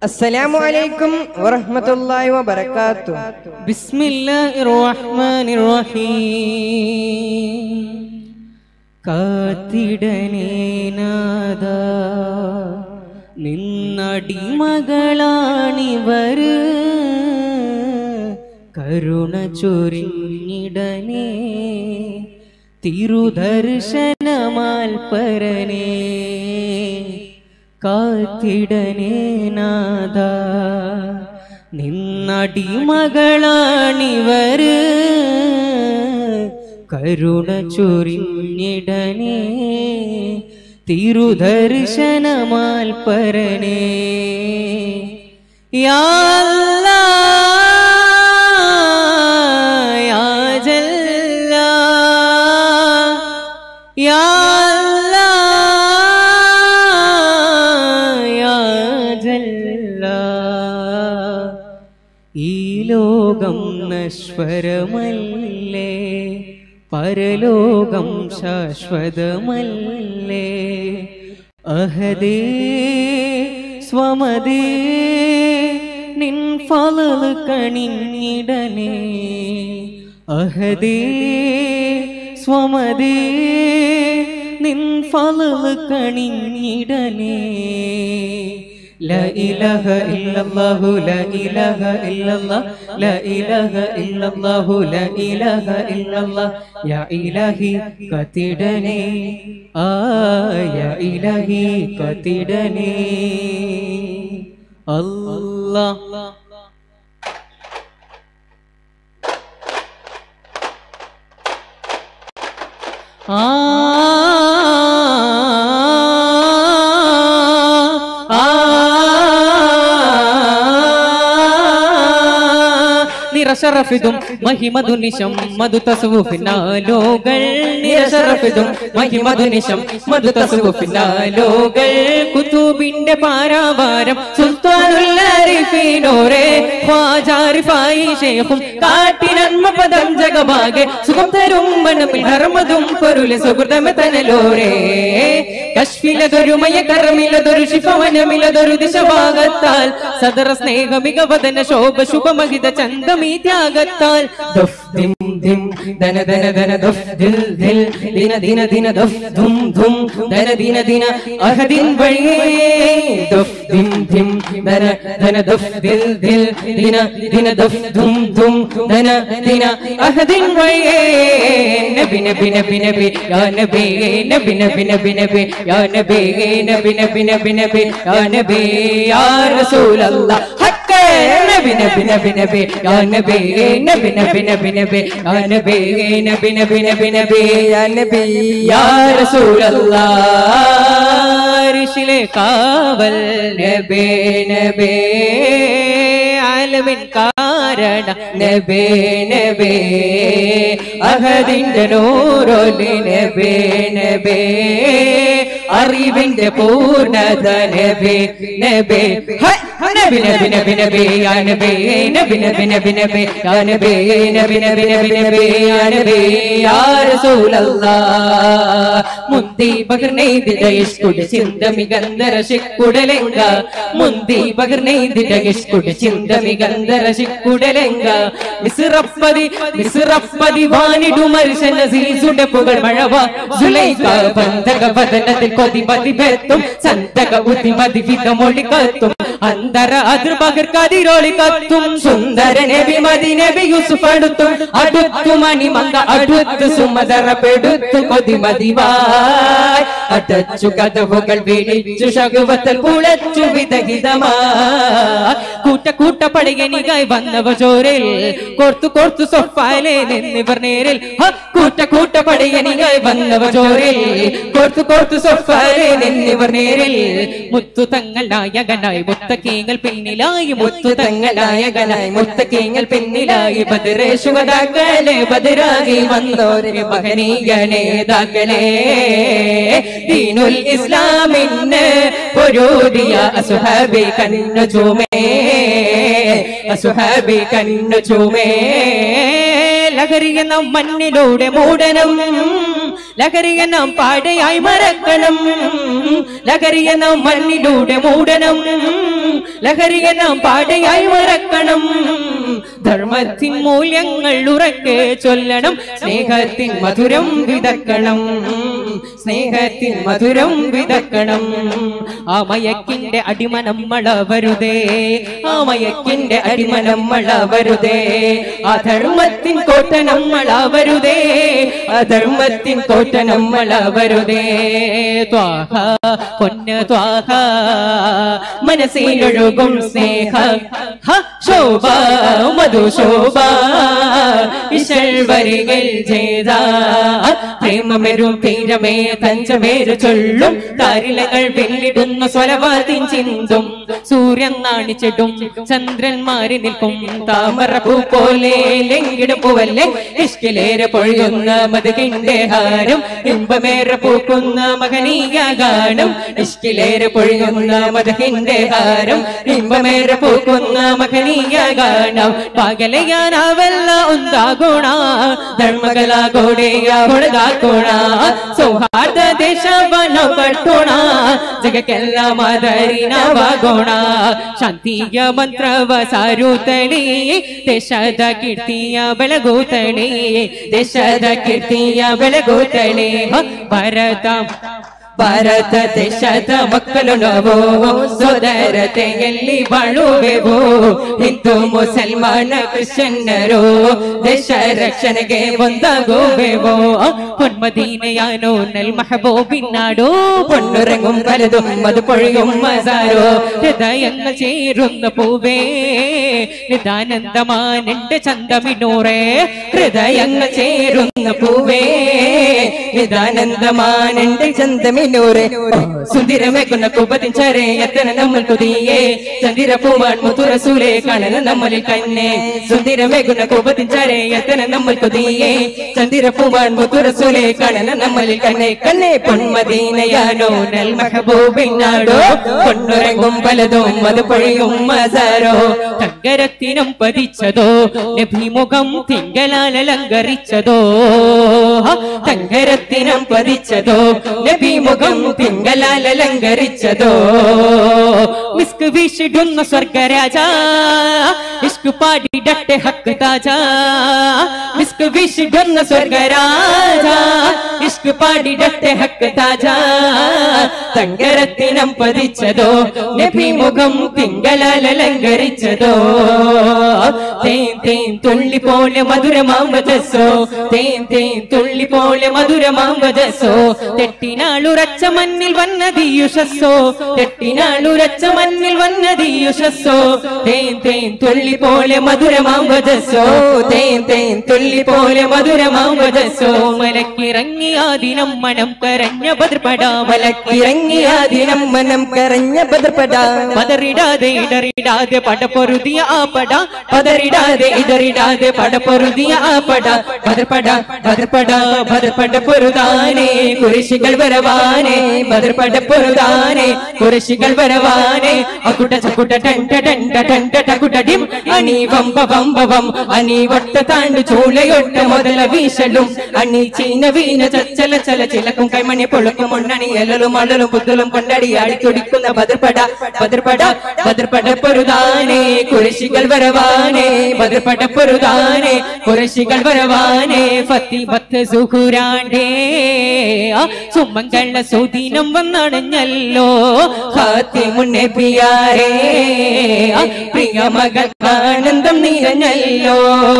السلام عليكم ورحمة الله وبركاته بسم الله الرحمن الرحيم കാത്തിടനേ നാദ നിന്നടിമകളാണിവര് കരുണ ചൊരിഞ്ഞിടനേ തിരുദർശനമാൽ പരനേ കാത്തിടനേ നാദ നിന്നടിമകളാണിവര് കരുണ ചൊരിഞ്ഞിടനേ തിരുദർശനമാൽ പരനേ യാ അല്ലാ, യാ ജല്ലാ, യാ അല്ലാ, യാ ജല്ലാ. ഈ ലോകം നശ്വരമല്ലേ പരലോകം ശാശ്വതമല്ലേ അഹദേ സ്വമതേ നിൻ ഫലത് കണിഞ്ഞിടനേ അഹദേ സ്വമതേ നിൻ ഫലത് കണിഞ്ഞിടനേ لا إله إلا الله لا إله إلا الله لا إله إلا الله لا إله إلا الله يا إلهي കത്തിടനേ ആ യാ ഇലാഹി കത്തിടനേ അല്ലാഹ് ആ നിറശറഫിതും മഹിമധുനിശം മധു തസുവുഫിനാലോകൾ നിറശറഫിതും മഹിമധുനിശം മധു തസുവുഫിനാലോകൾ കുത്തൂബിന്റെ പാരാവാരം സുൽത്താനുല്ലരിഫീനോരെ ഖ്വാജാരിഫായി ശേഖും കാട്ടിനന്മ പദം ജഗമാകെ സുഖം തരും മനമിൽ ഹർമതും പൊരുളെ സുഹൃതമ തനലോരേ കശ്മിലതൊരുമയ കർമിലതൊരു ശിഫവനമിലതൊരു ദിശഭാഗത്താൽ സദറ സ്നേഹമികവദന ശോഭ ശുഭമഹിത ചന്തമീ ത്യാഗത്താൽ ദഫ് ദിം ദിം ധന ധന ധന ദഫ് ദിൽ ദിൽ ദിന ദിന ദിന ദഫ് ധും ധും ധന ദിന ദിന അഹദിൻ വഴിയേ ദഫ് ദിം ദിം ധന ധന ദഫ് ദിൽ ദിൽ ദിന ദിന ദഫ് ധും ധും ധന ദിന അഹദിൻ വഴിയേ നബി നബി നബി നബി യാ നബി നബി നബി നബി നബി യാ നബി നബി നബി നബി നബി യാ നബി യാ റസൂലല്ലാഹ് ഹക്ക് നബി നബി നബി നബി യാ നബി നബി നബി നബി നബി യാ നബി നബി നബി നബി നബി യാ നബി യാ റസൂലല്ലാഹ് ഋഷിലെ കാവൽ നബി നബി ആലമിൻ കാരണ നബി നബി അഹദിന്റെ നൂറൊലി നബി നബി അറിവിന്റെ പൂർണ്ണത നബി നബി ഹൈ, നബി നബി നബി നബി യാ നബി നബി നബി നബി നബി യാ നബി നബി നബി നബി നബി യാ നബി യാ റസൂലല്ലാഹ് മുന്തി പകർനെയ്തിട ഇഷ്കുട ചിന്തമി ഗന്ധര ശിക്കുടലെങ്ക മുന്തി പകർനെയ്തിട ഇഷ്കുട ചിന്തമി ഗന്ധര ശിക്കുടലെങ്ക മിസ്റപ്പതി മിസ്റപ്പതി വാനിടു മനുഷ്യന സീസുടെ പുകൾ മഴവ സുലൈക ബന്ധക വദനത്തിൽ കൊതി മതി ബെത്തും സന്തക ഉതി മതി വിധമൊളി കത്തും അന്തര അതിർ പകർ കതിരൊളി കത്തും സുന്ദര നബി മതി നബി യൂസുഫ് അടുത്തും അടുത്തു മണിമങ്ക അടുത്ത് സുമതറ പെടുത്തു കൊതി മതിവായ് അടച്ചു കഥവുകൾ വിളിച്ചു ശകുവത്തൽ കുളച്ചു വിദഹിതമാ കൂട്ട കൂട്ട പടയണികായി വന്നവ ചോരിൽ കോർത്തു കോർത്തു സൊഫാലെ നിന്നിവർ നേരിൽ ഹ, കൂട്ട കൂട്ട പടയണികായി വന്നവ ചോരിൽ കോർത്തു കോർത്തു സൊഫാലെ നിന്നിവർ നേരിൽ മുത്തു തങ്ങൾ നായകനായി മുത്തക്കീങ്ങൾ പിന്നിലായി മുത്തു തങ്ങൾ നായകനായി മുത്തക്കീങ്ങൾ പിന്നിലായി ബദരേശുവതാക്കളെ ബദരാകി വന്നോരെ മഹനീയ നേതാക്കളെ ദീനുൽ ഇസ്ലാമിന് പൊരുതിയ അസുഹബി കണ്ണു ചുമേ അസുഹബി കണ്ണു ചുമേ ലഹരിയ നാം മണ്ണിലൂടെ മൂടനം ലഹരിയ നാം പാടയായി മറക്കണം ലഹരിയ നാം മണ്ണിലൂടെ മൂടണം ലഹരിയെ നാം പാടയായി മറക്കണം ധർമ്മത്തിൻ മൂല്യങ്ങൾ ഉറക്കെ ചൊല്ലണം സ്നേഹത്തിൻ മധുരം വിതക്കണം സ്നേഹത്തിൻ മധുരം വിതക്കണം ആ മയക്കിന്റെ അടിമ നമ്മളവരുതേ ആ മയക്കിന്റെ അടിമ നമ്മളവരുതേ ആ ധർമ്മത്തിൻ കോട്ട നമ്മളവരുതേ ആ ധർമ്മത്തിൻ കോട്ട നമ്മളവരുതേ ത്വാഹ പൊന്ന ത്വാഹ മനസ്സിലൊഴുകും സ്നേഹ ഹ, ശോഭ മധുശോഭ ഇശൽവരികൾ ചെയ്ത പ്രേമമെരും തീരമേ തഞ്ചമേരു ചൊല്ലും താരിലകൾ വെല്ലിടുന്ന സ്വലവാതിൻ ചിന്തും സൂര്യൻ നാണിച്ചിടും ചന്ദ്രന്മാരി നിൽക്കും താമരപ്പൂ പോലെ ലെങ്കിടുപ്പുവല്ലേ ഇഷ്കിലേറെ പൊഴിയുന്ന മധുകിന്റെ ഹാരം ഇമ്പമേറെ പൂക്കുന്ന മകനീയ ഗാനം ഇഷ്കിലേറെ പൊഴിയുന്ന മധുകിന്റെ ഹാരം ഇമ്പമേറെ പൂക്കുന്ന ಮಗನಿಯ ಗಾಣ ಪಗಲೆಯಾನವೆಲ್ಲ ಒಂದಾಗೋಣ ಧರ್ಮಗಳ ಗೋಡೆಯ ಹೊಡೆದಾಕೋಣ ಸೌಹಾರ್ದ ದೇಶವನ್ನ ಕಟ್ಟೋಣ ಜಗಕ್ಕೆಲ್ಲ ಮಾದರಿ ನಾವಾಗೋಣ ಶಾಂತಿಯ ಮಂತ್ರವ ಸಾರುತ್ತಳಿ ದೇಶದ ಕೀರ್ತಿಯ ಬೆಳಗುತ್ತಳಿ ದೇಶದ ಕೀರ್ತಿಯ ಬೆಳಗುತ್ತಳಿ ಭಾರತ ಭಾರತ ದೇಶದ ಮಕ್ಕಳು ನಾವು ಸೋದರತೆಯಲ್ಲಿ ಬಾಳುವೆವು ಹಿಂದೂ ಮುಸಲ್ಮಾನ ಕ್ರಿಶ್ಚಿಯನ್ನರು ದೇಶ ರಕ್ಷಣೆಗೆ ಒಂದಾಗುವೆವು പൊന്മദീനയാനോ നൽ മഹബൂബിനാടോ പൊന്നുറങ്ങും പലതും അത് പൊഴിയും മസാരോ ഹൃദയങ്ങൾ ചേരുന്ന പൂവേ നിതാനന്ദമാനെന്റെ ചന്തമിനൂറേ ഹൃദയങ്ങൾ ചേരുന്ന പൂവേ നിതാനന്ദമാനെന്റെ ചന്തമിനൂറേ സുന്ദരമേക്കുന്ന കുപതിഞ്ചരേ എത്തന നമ്മൾ കുതിയേ ചന്ദിര പൂവാൻ മുത്തുറസൂലേ കാണന നമ്മളിൽ കന്നെ സുന്ദരമേക്കുന്ന കുപതിഞ്ചരേ എത്തന നമ്മൾ കുതിയേ ചന്ദിര പൂവാൻ മുത്തുറസൂലേ കാണന നമ്മളിൽ കന്നെ കന്നെ പൊന്മദീനയാനോ നൽ മഹബൂബിനാടോ പൊന്നുറങ്ങും പലതും അത് പൊഴിയും മസാരോ തങ്കരത്തിനും പതിച്ചതോ നബിമുഖം തിങ്കളാൽ അലങ്കരിച്ചതോ തങ്കരത്തിനും പതിച്ചതോ നബിമുഖം തിങ്കളാൽ അലങ്കരിച്ചതോ മിസ്ക് വീശിടുന്ന സ്വർഗരാജ ഇഷ്ക് പാടിടട്ടെ ഹക്ക് താജ മിസ്ക് വീശിടുന്ന സ്വർഗരാജ ഇഷ്ക് പാടിടട്ടെ ഹക്ക് താജ തങ്കരത്തിനം പതിച്ചതോ നബിമുഖം തിങ്കളാൽ അലങ്കരിച്ചതോ തേൻ തേൻ തുള്ളി പോലെ മധുരമാം വജസ്സോ തേൻ തേൻ തുള്ളി പോലെ മധുരമാം വജസ്സോ തെട്ടിനാളുറച്ച മണ്ണിൽ വന്നതിയുഷസ്സോ തെട്ടിനാളുറച്ച മണ്ണിൽ വന്നതിയുഷസ്സോ തേൻ തേൻ തുള്ളി പോലെ മധുരമാം വജസ്സോ തേൻ തേൻ തുള്ളി പോലെ മധുരമാം വജസ്സോ മലക്കിറങ്ങിയ ദിനം മനം കരഞ്ഞ ബദ്രപടാ മലക്കിറങ്ങിയ ദിനം മനം കരഞ്ഞ ബദ്രപടാ പതറിടാതെ ഇടറിടാതെ പടപ്പൊരുതിയ ആ പട പതറിടാതെ ഇടറിടാതെ പടപ്പൊരുതിയ ആ പട ബദർപട ബദർപട ബദർപട പൊരുതാനേ കുരിശികൾ വരവാനേ ബദർപട പൊരുതാനേ കുരിശികൾ വരവാനേ അക്കുട്ട ചക്കുട്ട ടണ്ട ടണ്ട ടണ്ട ടകുട്ട ഡിം അണി വമ്പ വമ്പ വം അണി വട്ട താണ്ടു ചൂളയൊട്ട മുതല വീശലും അണി ചീന വീന ചച്ചല ചല ചിലക്കും കൈമണി പൊളുക്കും മുണ്ണണി എലലും അളലും പുത്തലും കൊണ്ടടി അടിക്കൊടിക്കുന്ന ബദർപട ബദർപട ബദർപട പൊരുതാനേ കുരിശികൾ വരവാനേ ബദർപട പൊരുതാനേ കുരിശികൾ വരവാനേ ഫത്തി ബത്ത് സുഹുരാണ്ടേ ആ സുമംഗള സുദിനം വന്നടഞ്ഞല്ലോ ഹാത്തി മുന്നേ പിയാരേ ആ പ്രിയ മകൾ ആനന്ദം നിറഞ്ഞല്ലോ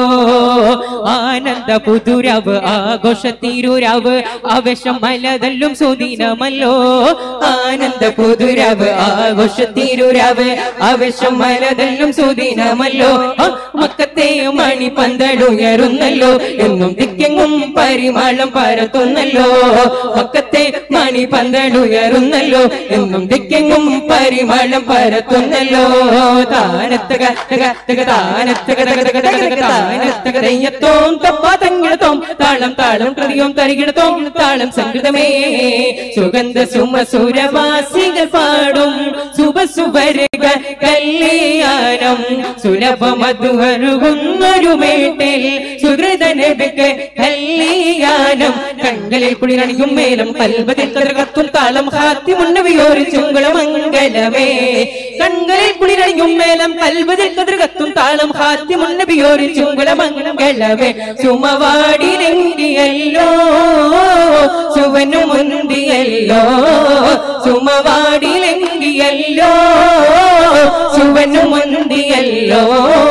ആനന്ദ പുതുരവ് ആഘോഷ തിരുരവ് ആവേശം മലതല്ലും സുദിനമല്ലോ ആനന്ദ പുതുരവ് ആഘോഷ തിരുരവ് ആവേശം മലതല്ലും സുദിനമല്ലോ ആ, മക്കത്തെ മണി പന്തലുയരുന്നല്ലോ എന്നും ദിക്കെങ്ങും പരിമാളം പരത്തുന്നല്ലോ മക്കത്തെ മണി പന്തലുയരുന്നല്ലോ എന്നും ദിക്കെങ്ങും പരിമാളം പരത്തുന്നല്ലോ താനത്തക തക തക താനത്തക തക തക തക തക താനത്തക തെയ്യത്തോം തപ്പാ തങ്ങിടത്തോം താളം താളം കൃതിയും തരികിടത്തോം താളം സംഗീതമേ സുഗന്ധ സുമ സുരവാസികൾ പാടും ശുഭ സുവരുക കല്യാണം സുലഭ മധുഹരുകുന്നൊരു മേട്ടിൽ സുഹൃതനബിക്ക് കല്യാണം കണ്ണലിൽ കുളിരണിയും മേലും കൽവതിൽ കതിർകത്തും താളം ഹാത്തി മുന്നവിയോരി ചുങ്കുളമംഗലമേ കണ്ണലിൽ കുളിരണിയും മേലം കൽവതിൽ കതിർകത്തും താളം ഹാത്തി മുന്നവിയോരി ചുങ്കുളമംഗലമേ ചുമവാടിലെങ്കിയല്ലോ ചുവനു മുന്തിയല്ലോ ചുമവാടിലെങ്കിയല്ലോ ചുവനു മുന്തിയല്ലോ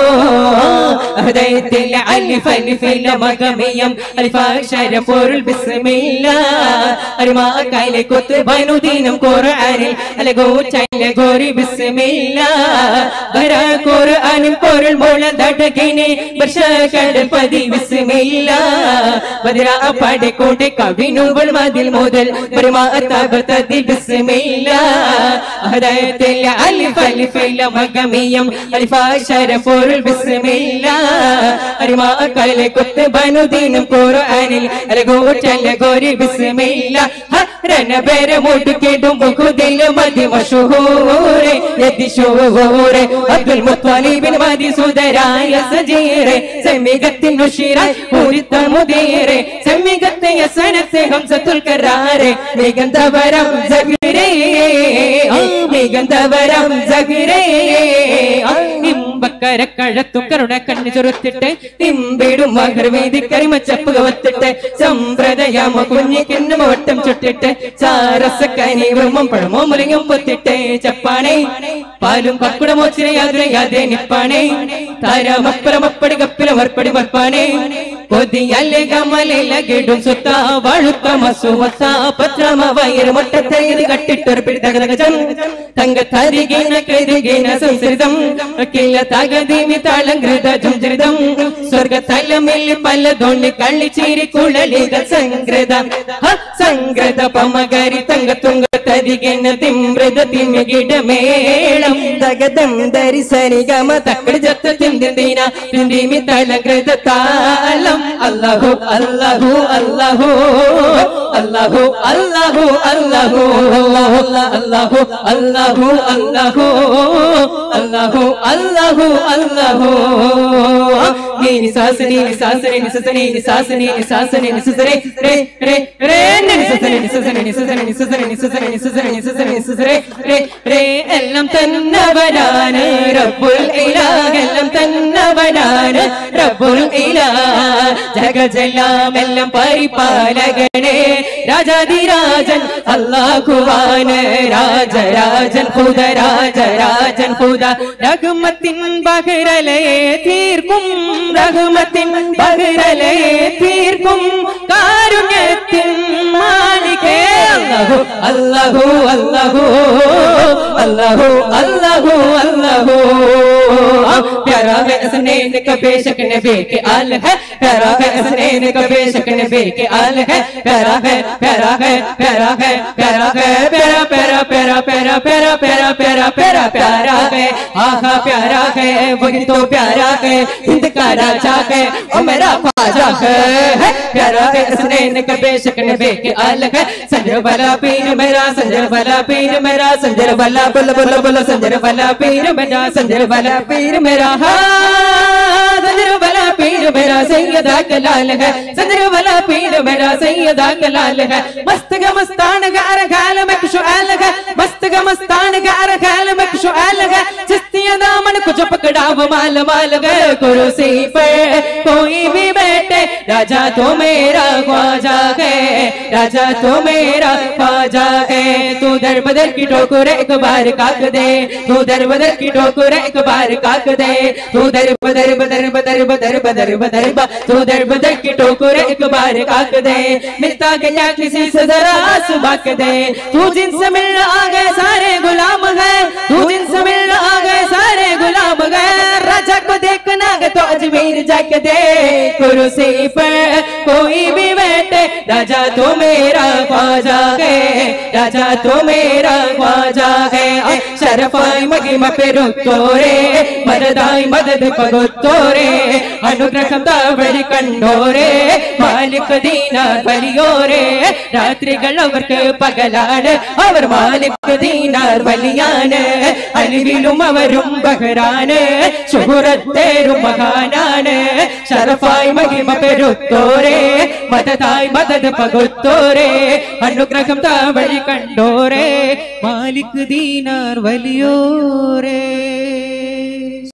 ഹൃദയത്തിൽ അലിഫ് അലിഫില മകമിയം അലിഫാക്ഷര പൊരുൾ ബിസ്മില്ല അരിമാ കൈലെ കൊത്ത് ബനുദീനം ഖുർആനിൽ അലഗോ ചൈല ഗോരി ബിസ്മില്ല വര ഖുർആനിൽ പൊരുൾ മോള ദടകിനെ വർഷ കടൽ പതി ബിസ്മില്ല ബദ്ര പടെ കോട്ടെ കവിനുകൾ മതിൽ മുതൽ പരിമാ തബതതി ബിസ്മില്ല ഹൃദയത്തിൽ അലിഫ് അലിഫില മകമിയം അലിഫാക്ഷര പൊരുൾ ബിസ്മില്ല അരിമാ കൈലെ കൊത്ത് ബനുദീനം ഖുർആനിൽ അലഗോ ചൈല ഗോരി ബിസ്മില്ല ഹരന പേര് മുട്ടുകിടും ബഹുദിൽ മതി മഷഹൂരെ യതിശൂരെ അബ്ദുൽ മുത്തലിബിൻ മതി സുദരായ സജീറെ സെമികത്തിൻ നുഷിറായി പൂരിത്ത മുദീറെ സെമികത്തെ യസനത്തെ ഹംസത്തുൽ കറാറെ മികന്തവരം ജഗിരേ മികന്തവരം ജഗിരേ ഇമ്പക്കര കഴത്തു കരുണ കണ്ണു ചുരുത്തിട്ട് ഇമ്പിടും മകർവേദി കരിമച്ചപ്പ് കവത്തിട്ട് സമ്പ്രദയമ കുഞ്ഞി കിണ്ണമ വട്ടം ചുട്ടിട്ട് ചാരസ കനിവമം പഴമോ മുലങ്ങും പൊത്തിട്ട് ചപ്പാണേ പാലും പക്കുടമോ ചിരയാതിരയാതെ നിപ്പാണേ താരമപ്പുറമപ്പടി കപ്പില മർപ്പടി മർപ്പാണേ കൊതിയല്ലേ കമലിലകിടും സുത്ത വഴുത്ത മസുവത്ത പത്രമ വയറ് മുട്ടത്തൈത് കട്ടിട്ടൊരു പിടിതകതകജം തങ്ക തരികിന കരുകിന സംസ്കൃതം കില്ല തകതിമി താളങ്കൃത ജുംജൃതം സ്വർഗ തലമിൽ പലതൊണ്ട് കള്ളിച്ചീരി കുഴലിക സംഗ്രത ഹ, സംഗ്രത പമകരി തങ്ക തുങ്ക തരികിന തിമ്രത തിമികിടമേളം തകതം ധരിസരി ഗമ തക്കടി ജത്ത തിന്തിന്തിന തിന്തിമി തളങ്കൃത താളം അല്ലാഹു അല്ലാഹു അല്ലാഹു അല്ലാഹു അല്ലാഹു അല്ലാഹു അല്ലാഹു അല്ലാഹു അല്ലാഹു അല്ലാഹു അല്ലാഹു അല്ലാഹു നീ സാസനി സാസനി നിസസനി നിസാസനി നിസാസനി നിസസരെ രേ രേ രേ നിസസനി നിസസനി നിസസനി നിസസനി നിസസനി നിസസനി നിസസനി നിസസരെ രേ രേ എല്ലാം തന്നവനാണ് റബ്ബുൽ ഇലാഹ് എല്ലാം തന്നവനാണ് റബ്ബുൽ ഇലാഹ് ജഗജെല്ലാം എല്ലാം പരിപാലകനെ രാജാതിരാജൻ അല്ലാഹുവാന് രാജരാജൻ ഹുദ രാജരാജൻ ഹുദ രഘുമത്തിൻ ബഹിരലയെ തീർക്കും രഘുമത്തിൻ ബഹിരലയെ തീർക്കും കാരുണ്യത്തിൻ മാലികേ അല്ലാഹു അല്ലാഹു അല്ലാഹു അല്ലാഹു അല്ലാഹു अल्लाह प्यारा है हसनैन का बेशक नबी के आल है प्यारा है हसनैन का बेशक नबी के आल है प्यारा है प्यारा है प्यारा है प्यारा है प्यारा प्यारा प्यारा प्यारा प्यारा प्यारा प्यारा प्यारा प्यारा है आहा प्यारा है वही तो प्यारा है हिंद का राजा है और मेरा ख्वाजा है है प्यारा है हसनैन का बेशक नबी के आल है संजर वाला पीर मेरा संजर वाला पीर मेरा संजर वाला बोलो बोलो बोलो संजर वाला पीर मेरा संजर वाला पीर मेरा हाँ संजर वाला पीर मेरा सैयदा कलाल है संजर वाला पीर मेरा सैयदा कलाल है मस्त का मस्तान गार गाल में खुशहाल है मस्त का मस्तान गार गाल में खुशहाल है चिस्तिया दामन को जो पकड़ा वो माल माल गए कुर्सी पर कोई भी बैठे राजा तो मेरा ख्वाजा है राजा तो मेरा ख्वाजा है तू दर बदर की ठोकर एक बार काक दे तू दर बदर की ठोकर एक बार काक दे तू दर बदर बदर बदर बदर बदर बदर बा तू दर बदर की ठोकर एक बार काक दे मिलता गया किसी से जरा सुबक दे तू जिनसे मिलने आ गए सारे गुलाम है तू जिनसे मिलने आ गए सारे गुलाम गए राजा को देखना है तो अजमेर जाके दे कुर्सी पर कोई भी बैठे राजा तो मेरा ख्वाजा है राजा तो मेरा ख्वाजा है ಶರಫಾಯಿ ಮಗಿಮ ಪೆರುತ್ತೋರೆ ಮರದಾಯಿ ಮದದ ಪಗುತ್ತೋರೆ ಅನುಗ್ರಹದ ಬಳಿ ಕಂಡೋರೆ മാലിക് ദീനാർ വലിയോരെ രാത്രികൾ അവർക്ക് പകലാണ് അവർ മാലിക് ദീനാർ വലിയാണ് അലിവിലും അവരും ബഹ്റാന് ശുഹുറത്തേരും മഹാനാണ് ഷറഫായി മഹിമ പെരുത്തോരെ മതതായി അരുളായി മദത് പകുത്തോരേ അനുഗ്രഹം താവഴി കണ്ടോരേ മാലിക് ദീനാർ വലിയോരേ